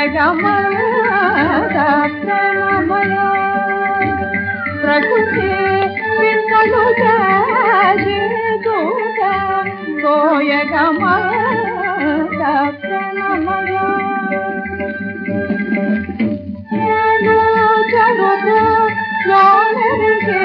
పోయగమద ప్రేమమయ ప్రకృతి విన్నలు దూత పోయగమద ప్రేమమయ నేను జరుత లోనరిగే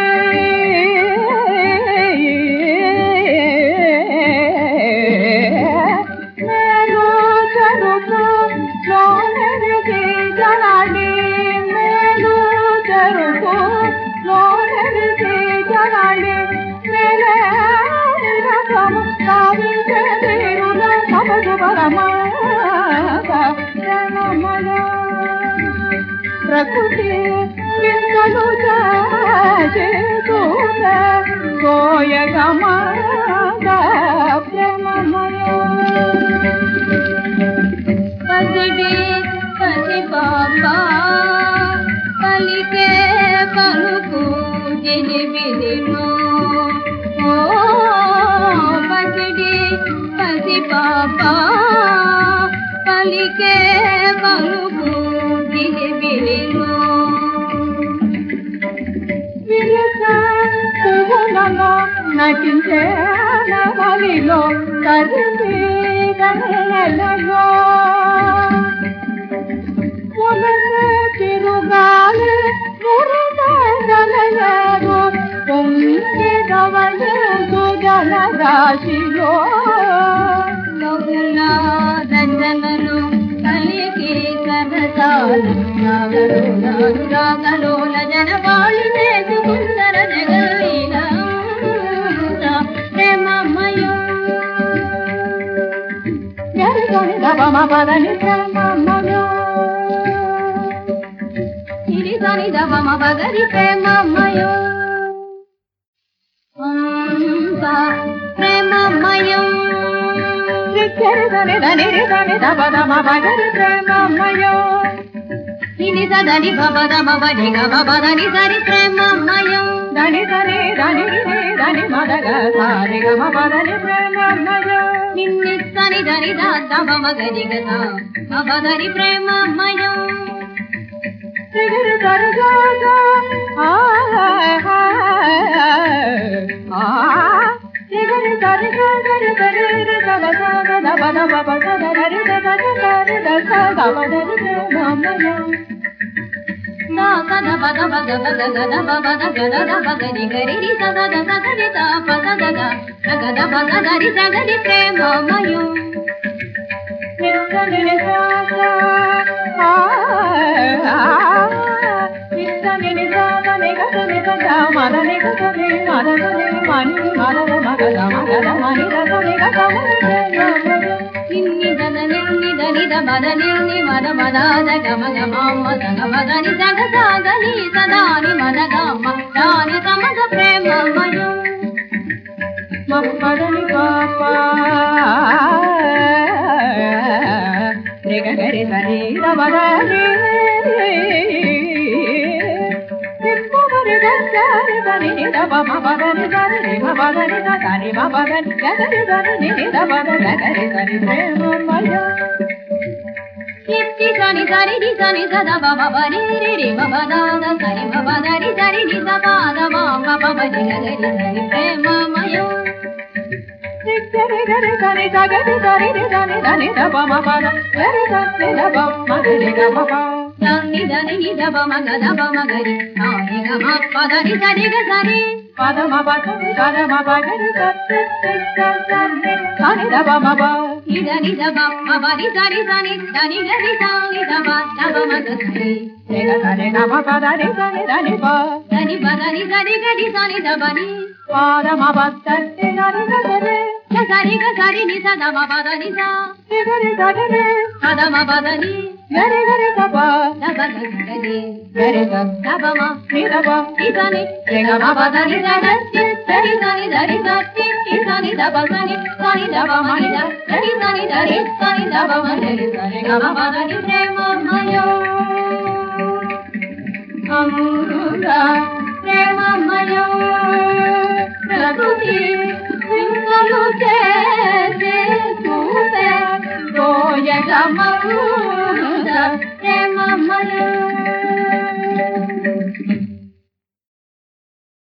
నేను జరుత లోనరిగే జలాడి నేను జరుత లోనరిగే జలాడి మేలే నిరతము కావించే తీరుల సబజు పరమాత జనమల ప్రకృతి వింతలు చేతూత గోయగమాద ప్రేమమయ పసిడి పసి పాప పలికే పలుకు జిలిబిలిను ఓ పసిడి పసి పాప పలికే పలుకు జిలిబిలిను విరస పువ్వులలో నటించే నవలిలో కరిగి గనెలలో పొలసే తిరుగాలి మురుగలయరు పొంగిదవలేదు జలరాశిలో బహుళ రచనలు కలికి సరసాలు రాగలోల జనవాళి చేసుకుందర జగలీల ప్రేమమయం గరికొని దవమ పదని ప్రేమమయో సిరి సని దవమ బగరి ప్రేమమయం అంత ప్రేమమయం రిక్కరిదని దని దని దవదమ పగరి ప్రేమమయో సిరి సదని భవదమ బడి గమదని సరి ప్రేమమయం దని దని దని దని మదగ సారి గమ పదని ప్రేమమయో నిన్నిస్తని దని దమ మగరి గదా మబదరి ప్రేమమయం సిగిరి సరిగాగా ఆ ఆ సిగిరి సరిగాగరి సరి దవ దవ దవ దవ పద దరి దవ దరి దవ దవ దరి ప్రేమమయో నా సద పద పద పద గద పద గద పగరి గరి రి సద దద గరి త పద గద గద పద గరి జగరి ప్రేమమయం నిన్ని దద నిన్ని దని ద మద నిన్ని మద మద ద గమ గమ మద గమ దని జగ సాగని సదాని మద గమ దాని సమగ ప్రేమమయం మమ్మదని పాప గరి సరి రమదని తిప్పమరి గరి దని దవ మదని దని మదని దని మదని గరి దని దవ గరి సరి ప్రేమమయ ఇత్తి సని సరి రి సని సద బబ బరి రి రి బబ దాద సరి బబ దరి సరి ని స పాద మా బబ బరి గరి సరి ప్రేమమయం గరి గరి సరి గరి సరి దని దని దవ మపద గరి సరి దవ మగరి గమ ని దని ని దబ మగ దబ మగరి నాని గమ పదని సరి గ సరి పదమ పద పదమ పగరి సరి సరి సని దవ మప ని దని దబ మబరి సరి సని దని గరి సాని దబ దబ మగ సరి రేగ సరి గమ పదని సని దని ప దని బదని సరి గరి సని దబని పాదమ పత్తట్టి నరి గరి గ సరి గ సరి ని స దబ పదని స గరి గరి పదమ పదని గరి గరి గప దబ గ గరి గరి గ దబ మ ని దవ ని సని రేగ మ పదని సరి సరి సని దరి సరి ని సని దబ సని సని దబ మని ద సరి సని దరి సని దబ మని సరి గ మ పదని ప్రేమమయం అమృత ప్రేమమయం ప్రకృతి సింగలు చేసే చూపే గోయగ సమూహ ప్రేమ మల